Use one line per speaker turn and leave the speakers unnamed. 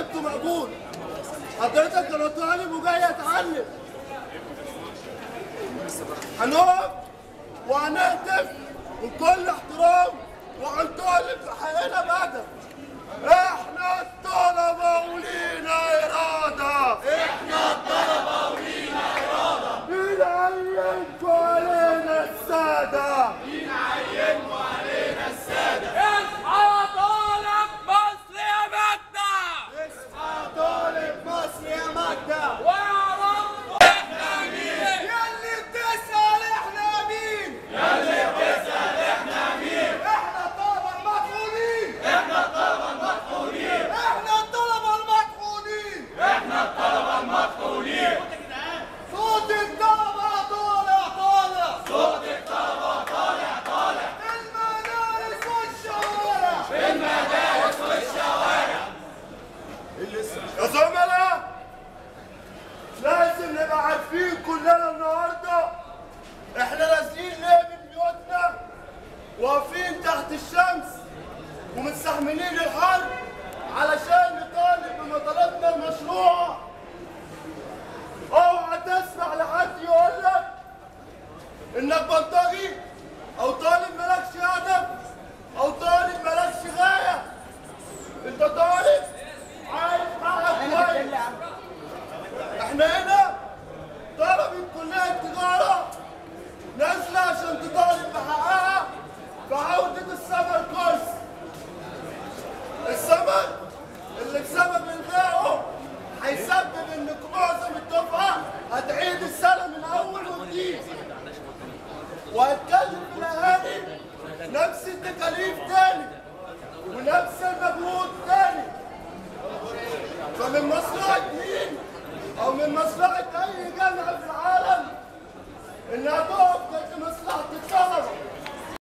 جبته مقبول حضرتك انا طالب وجاي اتعلم هنقف وهنهتف بكل احترام وهنطالب بحقنا بهدف احنا الطلبه ولينا اراده احنا الطلبه ولينا اراده مين عينكوا علينا الساده
اصحى طالب مصر يا مجدة
اصحى طالب مصر يا مجدة
ويا رب احنا مين
يلي بتسأل احنا مين يلي بتسأل احنا مين احنا الطلبة المطحونين احنا الطلبة المطحونين احنا الطلبة المطحونين احنا الطلبة المطحونين صوت الطلبة طالع طالع صوت الطلبة طالع طالع المدارس والشوارع المدارس والشوارع يا زملاء لازم نبقى عارفين كلنا النهارده احنا نازلين ليه من بيوتنا واقفين تحت الشمس ومستحملين الحر علشان نطالب بمطالبنا المشروعه اوعى تسمع لحد يقول لك انك بلطجي او طالب مالكش هدف او طالب مالكش غايه انت طالب عايز حقك كويس احنا هنا طلبة كلية التجارة نازلة عشان تطالب بحقها بعودة السمر كورس السمر اللي بسبب الغائه هيسبب ان معظم الدفعة هتعيد السنة من أول وجديد وهتكلف الأهالي نفس التكاليف تاني ونفس المجهود تاني فمن مصلحة مين أو من مصلحة أي جامعة في العالم